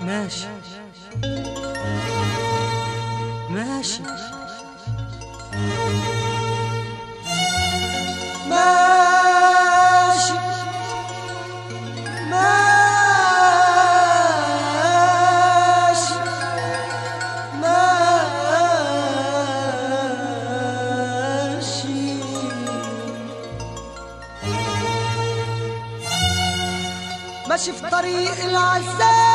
ماشي ماشي ماشي ماشي ماشي ماشي في طريق العذاب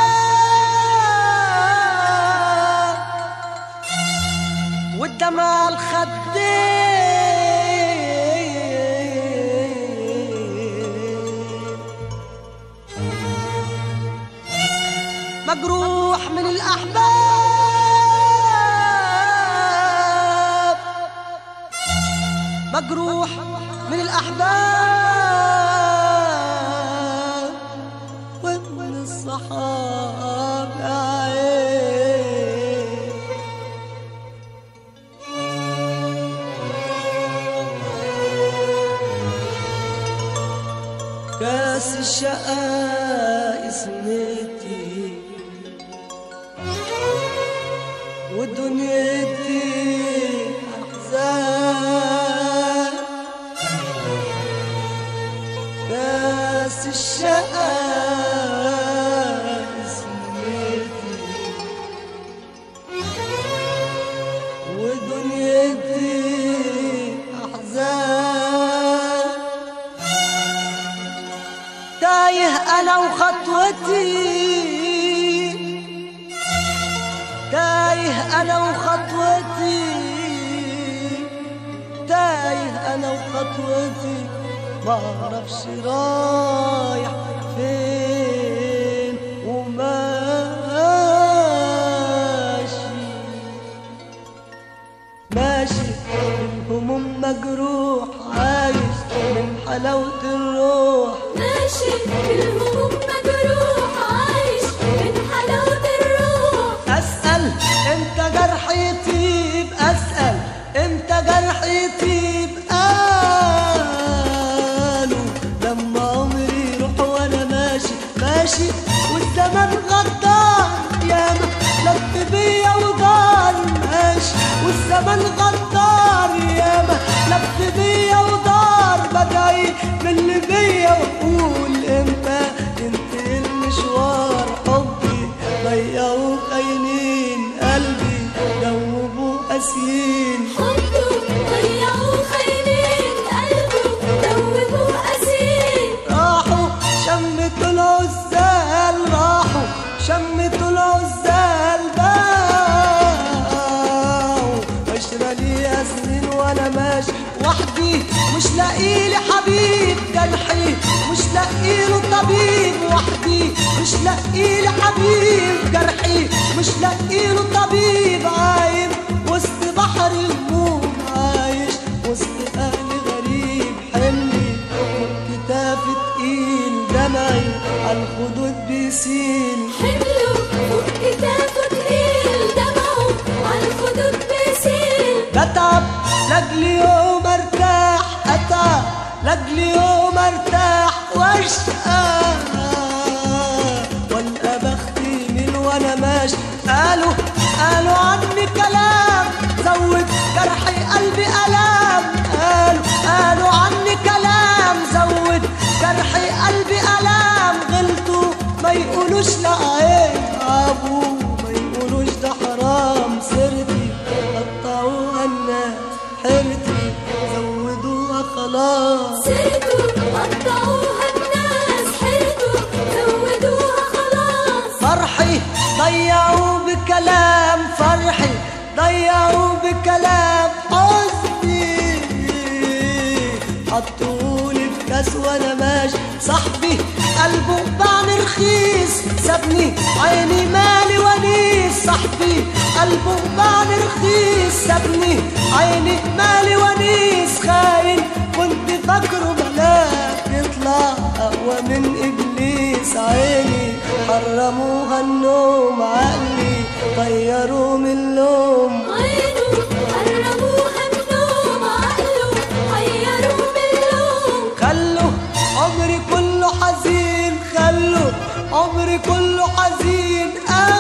والدمع الخدين مجروح من الأحباب مجروح من الأحباب ومن الصحاب يا عين كاس الشقاء اسمتي ودنيتي أحزان كاس الشقاء اسمتي ودنيتي أحزان تايه أنا وخطوتي تايه أنا وخطوتي تايه أنا وخطوتي ما أعرفش رايح فين وماشي ماشي الهموم مجروح عايش من حلاوة الروح ماشي الهموم مجروح عايش من حلاوة الروح أسأل امتى جرحي يطيب أسأل امتى جرحي يطيب قالوا لما عمري يروح وأنا ماشي ماشي والزمن غدار ياما لف بيا ودار ماشي والزمن غدار ياما لف بيا ودار بدعي من اللي بيا واقول امتى ينتهي المشوار حبي ضيعوا خاينين قلبي دوبوا قاسيين حبه ضيعوا خاينين قلبه دوبوا أسير راحوا شمتوا العزال راحوا شمتوا العزال باعوا عشرة ليا سنين وانا ماشي وحدي مش لاقيلي حبيب جرحي مش لاقيله طبيب وحدي مش لاقيلي حبيب جرحي مش لاقيله طبيب عايم وسط بحر الهموم عايش وسط اهل غريب حملي كتافي تقيل دمعي عالخدود بيسيل حمله فوق كتافه تقيل دمعه عالخدود بيسيل بتعب لاجل يوم ارتاح اتعب لاجل يوم ارتاح واشقى والقى بختي من وانا ماشي قالوا قالوا عني كلام زود جرحي قلبي الام قالوا قالوا عني كلام زود جرحي قلبي الام غلطوا ما يقولوش لا عيب ابوه ما يقولوش ده حرام سيرتي قطعوها الناس حيرتي زودوها خلاص سيرته قطعوها الناس حيرته زودوها خلاص فرحي ضيعوا بكلام فرحي ضيعوا بكلام حزني حطولي في كاس وانا ماشي صاحبي قلبه باعني رخيص سابني عيني مالي ونيس صاحبي قلبه باعني رخيص سابني عيني مالي ونيس خاين كنت فاكره ملاك يطلع اقوى من ابليس عيني حرموها النوم عقلي طيروا من اللوم عينه حرموها النوم عقله حيروا باللوم خلوا عمري كله حزين خلوا عمري كله حزين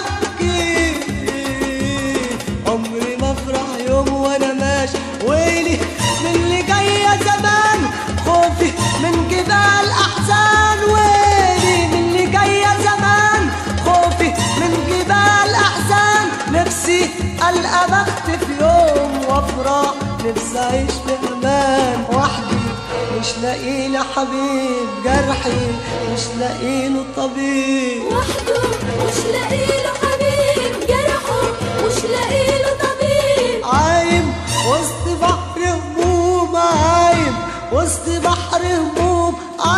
نفسي اعيش في امان وحدي مش لاقي لي حبيب جرحي مش لاقي له طبيب وحده مش لاقي له حبيب جرحه مش لاقي له طبيب عايم وسط بحر هموم عايم وسط بحر هموم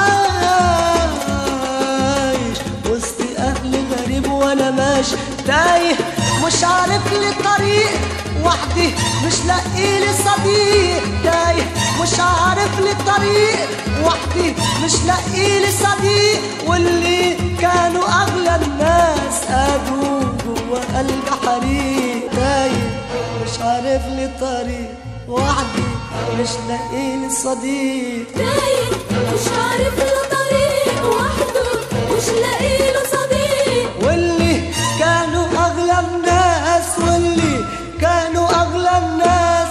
عايش وسط اهل غريب وانا ماشي تايه مش عارف لي طريق وحدي مش لاقي لي صديق تايه مش عارف لي طريق وحدي مش لاقي لي صديق واللي كانوا اغلى الناس قادوا جوا قلب حريق تايه مش عارف لي طريق وحدي مش لاقي لي صديق تايه مش عارف له طريق وحده مش لاقي له صديق واللي كانوا اغلى الناس واللي كانوا اغلى الناس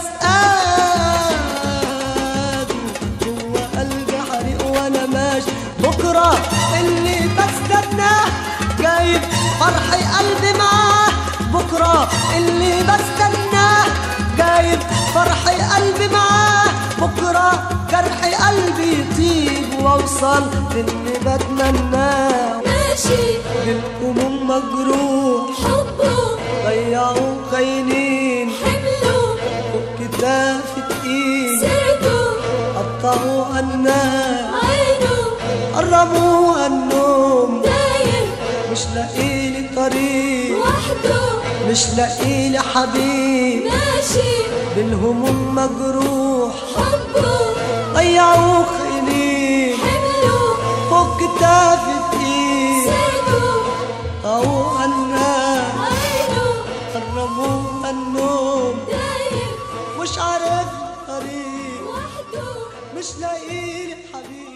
قادوا جوا قلبي حريق وانا ماشي بكره اللي بستناه جايب فرح قلبي معاه بكره اللي بستناه جايب فرح قلبي معاه بكره جرح قلبي يطيب واوصل للي بتمناه ماشي بالهموم مجروح حبه ضيعوا خاينين حمله فوق كتاف تقيل سيرته قطعوا الناس عينه قربوا النوم تايه مش لاقي لي طريق وحده مش لاقي لي حبيب ماشي بالهموم مجروح حبه ضيعوا خاينين حمله فوق كتاف تقيل سيرته قطعوا الناس عينه قربوا النوم تايه مش عارف طريق وحده مش لاقي لي حبيب